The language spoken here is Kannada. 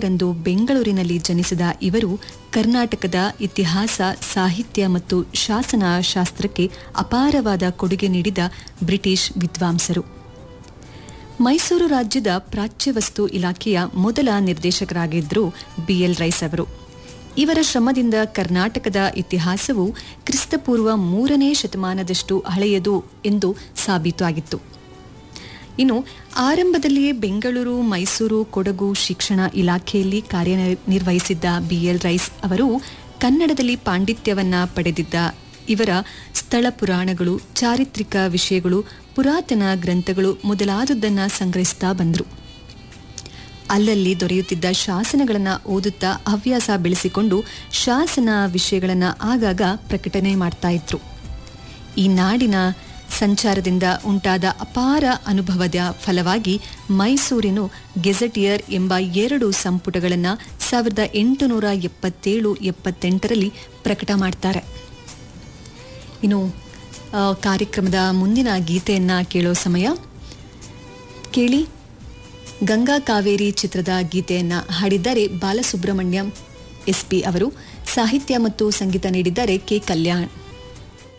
ಹದಿನೆಂಟರಂದು ಬೆಂಗಳೂರಿನಲ್ಲಿ ಜನಿಸಿದ ಇವರು ಕರ್ನಾಟಕದ ಇತಿಹಾಸ ಸಾಹಿತ್ಯ ಮತ್ತು ಶಾಸನ ಶಾಸ್ತ್ರಕ್ಕೆ ಅಪಾರವಾದ ಕೊಡುಗೆ ನೀಡಿದ ಬ್ರಿಟಿಷ್ ವಿದ್ವಾಂಸರು ಮೈಸೂರು ರಾಜ್ಯದ ಪ್ರಾಚ್ಯವಸ್ತು ಇಲಾಖೆಯ ಮೊದಲ ನಿರ್ದೇಶಕರಾಗಿದ್ದರು ಬಿಎಲ್ ರೈಸ್ ಅವರು ಇವರ ಶ್ರಮದಿಂದ ಕರ್ನಾಟಕದ ಇತಿಹಾಸವು ಕ್ರಿಸ್ತಪೂರ್ವ ಮೂರನೇ ಶತಮಾನದಷ್ಟು ಹಳೆಯದು ಎಂದು ಸಾಬೀತಾಗಿತ್ತು ಇನ್ನು ಆರಂಭದಲ್ಲಿಯೇ ಬೆಂಗಳೂರು ಮೈಸೂರು ಕೊಡಗು ಶಿಕ್ಷಣ ಇಲಾಖೆಯಲ್ಲಿ ಕಾರ್ಯನಿರ್ವಹಿಸಿದ್ದ ಬಿಎಲ್ ರೈಸ್ ಅವರು ಕನ್ನಡದಲ್ಲಿ ಪಾಂಡಿತ್ಯವನ್ನ ಪಡೆದಿದ್ದ ಇವರ ಸ್ಥಳ ಪುರಾಣಗಳು ಚಾರಿತ್ರಿಕ ವಿಷಯಗಳು ಪುರಾತನ ಗ್ರಂಥಗಳು ಮೊದಲಾದದ್ದನ್ನು ಸಂಗ್ರಹಿಸ್ತಾ ಬಂದರು ಅಲ್ಲಲ್ಲಿ ದೊರೆಯುತ್ತಿದ್ದ ಶಾಸನಗಳನ್ನು ಓದುತ್ತಾ ಹವ್ಯಾಸ ಬೆಳೆಸಿಕೊಂಡು ಶಾಸನ ವಿಷಯಗಳನ್ನು ಆಗಾಗ ಪ್ರಕಟಣೆ ಮಾಡ್ತಾ ಇದ್ರು ಈ ನಾಡಿನ ಸಂಚಾರದಿಂದ ಉಂಟಾದ ಅಪಾರ ಅನುಭವದ ಫಲವಾಗಿ ಮೈಸೂರಿನ ಗೆಜೆಟಿಯರ್ ಎಂಬ ಎರಡು ಸಂಪುಟಗಳನ್ನು ಸಾವಿರದ ಎಂಟುನೂರ ಎಪ್ಪತ್ತೇಳು ಎಪ್ಪತ್ತೆಂಟರಲ್ಲಿ ಪ್ರಕಟ ಮಾಡ್ತಾರೆ ಇನ್ನು ಆ, ಕಾರ್ಯಕ್ರಮದ ಮುಂದಿನ ಗೀತೆಯನ್ನು ಕೇಳೋ ಸಮಯ ಕೇಳಿ ಗಂಗಾ ಕಾವೇರಿ ಚಿತ್ರದ ಗೀತೆಯನ್ನು ಹಾಡಿದ್ದಾರೆ ಬಾಲಸುಬ್ರಹ್ಮಣ್ಯಂ ಎಸ್ ಪಿ ಅವರು ಸಾಹಿತ್ಯ ಮತ್ತು ಸಂಗೀತ ನೀಡಿದ್ದಾರೆ ಕೆ ಕಲ್ಯಾಣ್